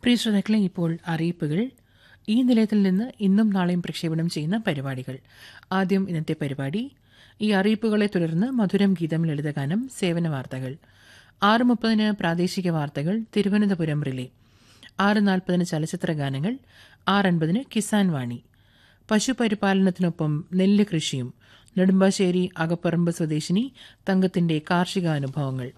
പ്രിയ ശ്രോതാക്കളെ ഇപ്പോൾ അറിയിപ്പുകൾ ഈ നിലയത്തിൽ നിന്ന് ഇന്നും നാളെയും പ്രക്ഷേപണം ചെയ്യുന്ന പരിപാടികൾ ആദ്യം ഇന്നത്തെ പരിപാടി ഈ അറിയിപ്പുകളെ തുടർന്ന് മധുരം ഗീതം ലളിതഗാനം സേവന വാർത്തകൾ ആറ് മുപ്പതിന് പ്രാദേശിക വാർത്തകൾ തിരുവനന്തപുരം റിലേ ആറ് നാൽപ്പതിന് ചലച്ചിത്ര ഗാനങ്ങൾ ആറ് അൻപതിന് കിസാൻ വാണി പശുപരിപാലനത്തിനൊപ്പം നെല്ല് കൃഷിയും നെടുമ്പാശ്ശേരി അകപ്പറമ്പ് സ്വദേശിനി തങ്കത്തിന്റെ കാർഷികാനുഭവങ്ങൾ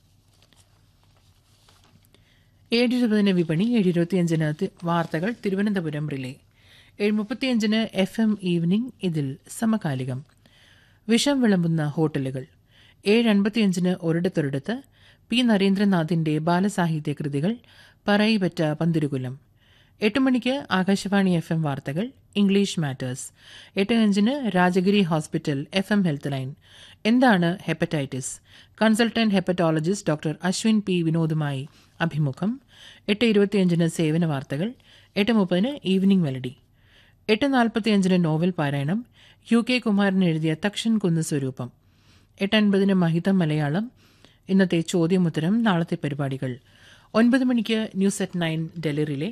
ഏഴ് ഇരുപതിന് വിപണി ഏഴ് ഇരുപത്തിയഞ്ചിന് തി- വാർത്തകൾ തിരുവനന്തപുരം റിലേ ഏഴ് മുപ്പത്തിയഞ്ചിന് എഫ് എം ഈവനിംഗ് ഇതിൽ സമകാലികം വിഷം വിളമ്പുന്ന ഹോട്ടലുകൾ ഏഴ് അൻപത്തിയഞ്ചിന് ഒരിടത്തൊരിടത്ത് പി നരേന്ദ്രനാഥിന്റെ ബാലസാഹിത്യ കൃതികൾ പറയിപറ്റ പന്തിരുകുലം എട്ട് മണിക്ക് ആകാശവാണി എഫ് എം വാർത്തകൾ ഇംഗ്ലീഷ് മാറ്റേഴ്സ് എട്ട് അഞ്ചിന് രാജഗിരി ഹോസ്പിറ്റൽ എഫ് എം ഹെൽത്ത് ലൈൻ എന്താണ് hepatitis consultant hepatologist doctor Ashwin P വിനോദുമായി അഭിമുഖം എട്ട് ഇരുപത്തിയഞ്ചിന് സേവന വാർത്തകൾ എട്ട് മുപ്പതിന് ഈവനിംഗ് മെലഡി എട്ട് നാൽപ്പത്തിയഞ്ചിന് നോവൽ പാരായണം യു കെ കുമാരൻ എഴുതിയ തക്ഷൻ കുന്ന് സ്വരൂപം എട്ട് അൻപതിന് മഹിതം മലയാളം ഇന്നത്തെ ചോദ്യമുത്തരം നാളത്തെ പരിപാടികൾ ഒൻപത് മണിക്ക് ന്യൂസ് അറ്റ് നയൻ ഡൽഹിയിലെ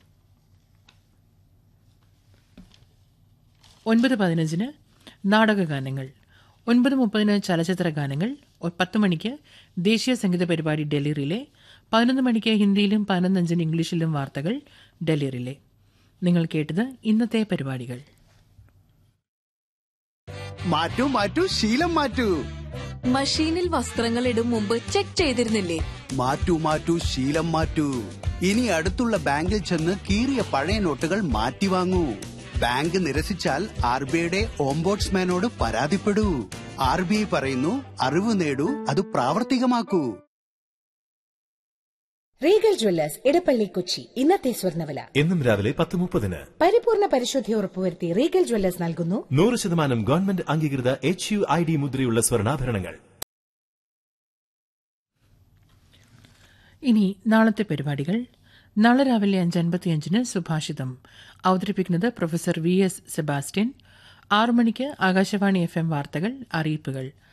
ഒൻപത് പതിനഞ്ചിന് നാടകഗാനങ്ങൾ ഒൻപത് മുപ്പതിന് ചലച്ചിത്ര ഗാനങ്ങൾ ഒ- പത്ത് മണിക്ക് ദേശീയ സംഗീത പരിപാടി ഡൽഹി റിലേ പതിനൊന്ന് മണിക്ക് ഹിന്ദിയിലും പതിനൊന്നഞ്ചിന് ഇംഗ്ലീഷിലും വാർത്തകൾ ഡൽഹി റിലേ നിങ്ങൾ കേട്ടത് ഇന്നത്തെ പരിപാടികൾ മാറ്റൂ മാറ്റൂ ശീലം മാറ്റൂ മഷീനിൽ വസ്ത്രങ്ങൾ ഇടും മുമ്പ് ചെക്ക് ചെയ്തിരുന്നില്ലേ മാറ്റൂ മാറ്റൂ ശീലം മാറ്റൂ ഇനി അടുത്തുള്ള ബാങ്കിൽ ചെന്ന് കീറിയ പഴയ നോട്ടുകൾ മാറ്റി വാങ്ങൂ ബാങ്ക് നിരസിച്ചാൽ ആർ ബി ഐയുടെ ഓംബോട്സ്മാനോട് പരാതിപ്പെടൂ ആർ ബി ഐ പറയുന്നു അറിവ് നേടൂ അത് പ്രാവർത്തികമാക്കൂ റീഗൽ ജ്വല്ലേഴ്സ് ഇടപ്പള്ളി കൊച്ചി ഇന്നത്തെ സ്വർണ്ണവില എന്നും രാവിലെ പത്ത് മുപ്പതിന് പരിപൂർണ പരിശുദ്ധി ഉറപ്പുവരുത്തി റീഗൽ ജ്വല്ലേഴ്സ് നൽകുന്നു നൂറ് ശതമാനം ഗവൺമെന്റ് അംഗീകൃത എച്ച് യു ഐ ഡി മുദ്രയുള്ള സ്വർണ്ണാഭരണങ്ങൾ ഇനി നാളത്തെ പരിപാടികൾ നാളെ രാവിലെ അഞ്ച് അൻപത്തിയഞ്ചിന് സുഭാഷിതം അവതരിപ്പിക്കുന്നത് പ്രൊഫസർ വി എസ് സെബാസ്റ്റ്യൻ ആറു മണിക്ക് ആകാശവാണി എഫ് എം വാർത്തകൾ അറിയിപ്പുകൾ